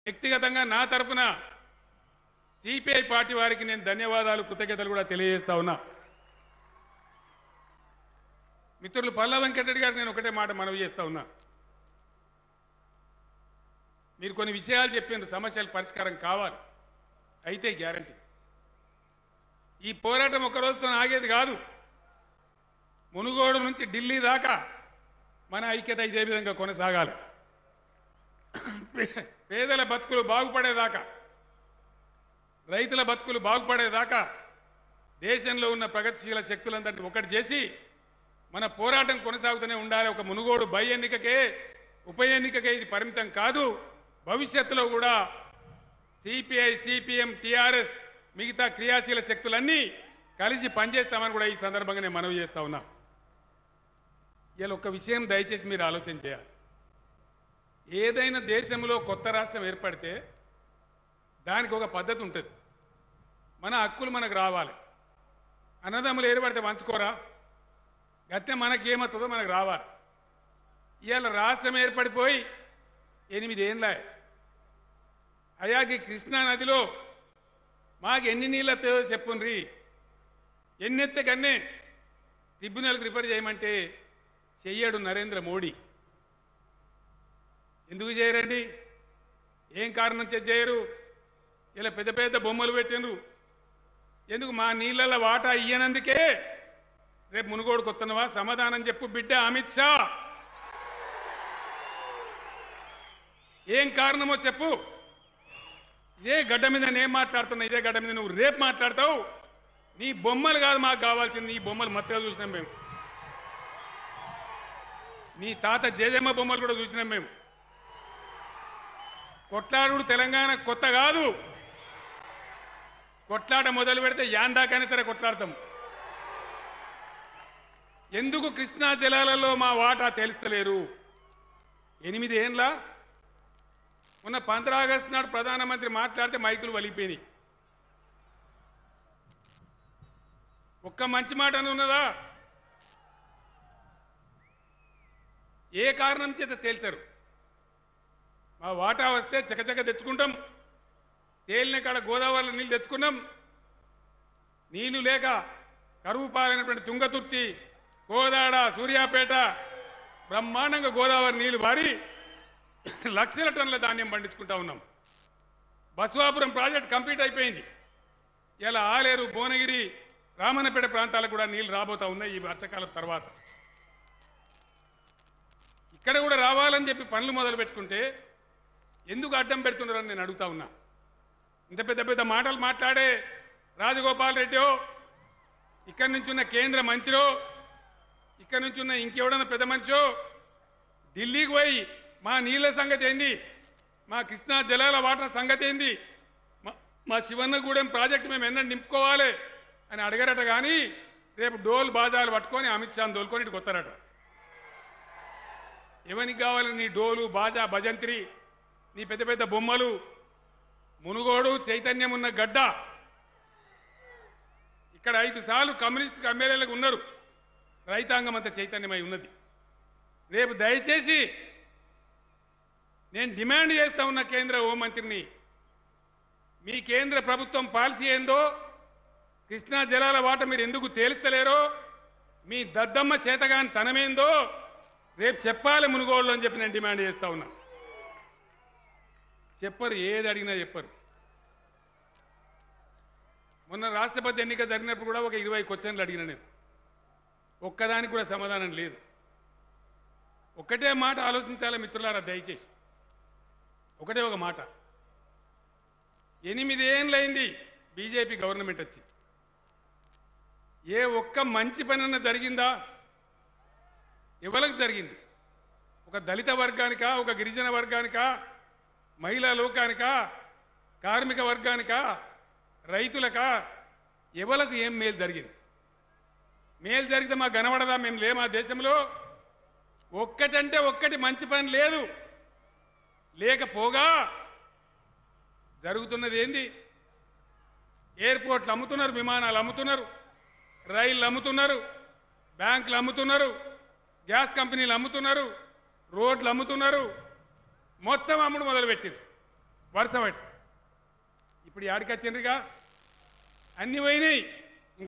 వ్యక్తిగతంగా నా తరపున సిపిఐ పార్టీ వారికి నేను ధన్యవాదాలు కృతజ్ఞతలు కూడా తెలియజేస్తా ఉన్నా మిత్రులు పల్లా వెంకటరెడ్డి గారికి నేను ఒకటే మాట మనవి చేస్తా ఉన్నా మీరు కొన్ని విషయాలు చెప్పిన సమస్యల పరిష్కారం కావాలి అయితే గ్యారంటీ ఈ పోరాటం ఒక రోజుతో ఆగేది కాదు మునుగోడు నుంచి ఢిల్లీ దాకా మన ఐక్యత ఇదే విధంగా కొనసాగాలి పే- పేదల బతుకులు బాగుపడేదాకా రైతుల బతుకులు బాగుపడేదాకా దేశంలో ఉన్న ప్రగతిశీల శక్తులందరినీ ఒకటి చేసి మన పోరాటం కొనసాగుతూనే ఉండాలి ఒక మునుగోడు బై ఎన్నికకే ఉప ఎన్నికకే ఇది పరిమితం కాదు భవిష్యత్తులో కూడా సిపిఐ సిపిఎం టిఆర్ఎస్ మిగతా క్రియాశీల శక్తులన్నీ కలిసి పనిచేస్తామని కూడా ఈ సందర్భంగా నేను మనవి చేస్తా ఉన్నా ఇలా ఒక విషయం దయచేసి మీరు ఆలోచన చేయాలి ఏదైనా దేశంలో కొత్త రాష్ట్రం ఏర్పడితే దానికి ఒక పద్ధతి ఉంటుంది మన హక్కులు మనకు రావాలి అన్నదమ్ములు ఏర్పడితే పంచుకోరా గత్తే మనకి ఏమవుతుందో మనకు రావాలి ఇవాళ రాష్ట్రం ఏర్పడిపోయి ఎనిమిదేళ్ళ అయాకి కృష్ణా నదిలో మాకు ఎన్ని నీళ్ళు వస్తాయో చెప్పుండ్రి ఎన్ని ఎత్తే కన్నే ట్రిబ్యునల్కి రిఫర్ చేయమంటే చెయ్యడు నరేంద్ర మోడీ ఎందుకు చేయరండి ఏం కారణం చేత చేయరు ఇలా పెద్ద పెద్ద బొమ్మలు పెట్టినరు ఎందుకు మా నీళ్ళ వాటా ఇయ్యనందుకే రేపు మునుగోడు కొత్తనవా సమాధానం చెప్పు బిడ్డ అమిత్ షా ఏం కారణమో చెప్పు ఇదే గడ్డ మీద నేను మాట్లాడుతున్నా ఇదే గడ్డ మీద నువ్వు రేపు మాట్లాడతావు నీ బొమ్మలు కాదు మాకు కావాల్సింది నీ బొమ్మలు మత్తగా చూసినాం మేము నీ తాత జేజమ్మ బొమ్మలు కూడా చూసినాం మేము కొట్లాడు తెలంగాణ కొత్త కాదు కొట్లాట మొదలు పెడితే యాందాకైనా సరే కొట్లాడతాం ఎందుకు కృష్ణా జలాలలో మా వాటా తెలుస్తలేరు ఎనిమిది ఏండ్ల మొన్న పంద్రా ఆగస్టు నాడు ప్రధానమంత్రి మాట్లాడితే మైకులు వలిగిపోయినాయి ఒక్క మంచి మాట అని ఉన్నదా ఏ కారణం చేత తేల్చారు మా వాటా వస్తే చకచక తెచ్చుకుంటాం తేలిన కాడ గోదావరిలో నీళ్ళు తెచ్చుకున్నాం నీళ్లు లేక కరువు పాలైనటువంటి తుంగతుర్తి కోదాడ సూర్యాపేట బ్రహ్మాండంగా గోదావరి నీళ్లు వారి లక్షల టన్నుల ధాన్యం పండించుకుంటా ఉన్నాం బసవాపురం ప్రాజెక్ట్ కంప్లీట్ అయిపోయింది ఇలా ఆలేరు భువనగిరి రామన్నపేట ప్రాంతాలకు కూడా నీళ్లు రాబోతా ఉన్నాయి ఈ వర్షాకాలం తర్వాత ఇక్కడ కూడా రావాలని చెప్పి పనులు మొదలు పెట్టుకుంటే ఎందుకు అడ్డం పెడుతున్నారని నేను అడుగుతా ఉన్నా ఇంత పెద్ద పెద్ద మాటలు మాట్లాడే రాజగోపాల్ రెడ్డో ఇక్కడి నుంచి ఉన్న కేంద్ర మంత్రో ఇక్కడి నుంచి ఉన్న ఇంకెవడన్నా పెద్ద మనిషో ఢిల్లీకి పోయి మా నీళ్ళ సంగతి ఏంది మా కృష్ణా జలాల వాటర్ సంగతి ఏంది మా- మా శివన్నగూడెం ప్రాజెక్టు మేము ఎన్న నింపుకోవాలి అని అడగరట కానీ రేపు డోల్ బాజాలు పట్టుకొని అమిత్ షాని దోలుకొని ఇటు కొత్తారట ఎవరికి కావాలి నీ డోలు బాజా భజంత్రి నీ పెద్ద పెద్ద బొమ్మలు మునుగోడు చైతన్యం ఉన్న గడ్డ ఇక్కడ ఐదు సార్లు కమ్యూనిస్ట్ ఎమ్మెల్యేలకు ఉన్నారు రైతాంగం అంత చైతన్యమై ఉన్నది రేపు దయచేసి నేను డిమాండ్ చేస్తా ఉన్న కేంద్ర హోంమంత్రిని మీ కేంద్ర ప్రభుత్వం పాలసీ ఏందో కృష్ణా జలాల వాట మీరు ఎందుకు తేల్స్తలేరో మీ దద్దమ్మ చేతగాని తనమేందో రేపు చెప్పాలి మునుగోళ్ళు అని చెప్పి నేను డిమాండ్ చేస్తా ఉన్నా చెప్పరు ఏది అడిగినా చెప్పరు మొన్న రాష్ట్రపతి ఎన్నిక జరిగినప్పుడు కూడా ఒక ఇరవై క్వశ్చన్లు అడిగిన నేను ఒక్కదానికి కూడా సమాధానం లేదు ఒకటే మాట ఆలోచించాలి మిత్రులారా దయచేసి ఒకటే ఒక మాట ఎనిమిదేళ్ళైంది బీజేపీ గవర్నమెంట్ వచ్చి ఏ ఒక్క మంచి పనన్నా జరిగిందా ఎవరికి జరిగింది ఒక దళిత వర్గానికా ఒక గిరిజన వర్గానికా మహిళా లోకానికా కార్మిక వర్గానికా రైతులకా ఎవలకు ఏం మేలు జరిగింది మేలు జరిగితే మాకు కనబడదా మేము లేమా దేశంలో ఒక్కటంటే ఒక్కటి మంచి పని లేదు లేకపోగా జరుగుతున్నది ఏంది ఎయిర్పోర్ట్లు అమ్ముతున్నారు విమానాలు అమ్ముతున్నారు రైళ్ళు అమ్ముతున్నారు బ్యాంకులు అమ్ముతున్నారు గ్యాస్ కంపెనీలు అమ్ముతున్నారు రోడ్లు అమ్ముతున్నారు మొత్తం అమ్ముడు మొదలుపెట్టింది వరుస పట్టి ఇప్పుడు యాడికి వచ్చిండ్రుగా అన్ని పోయినాయి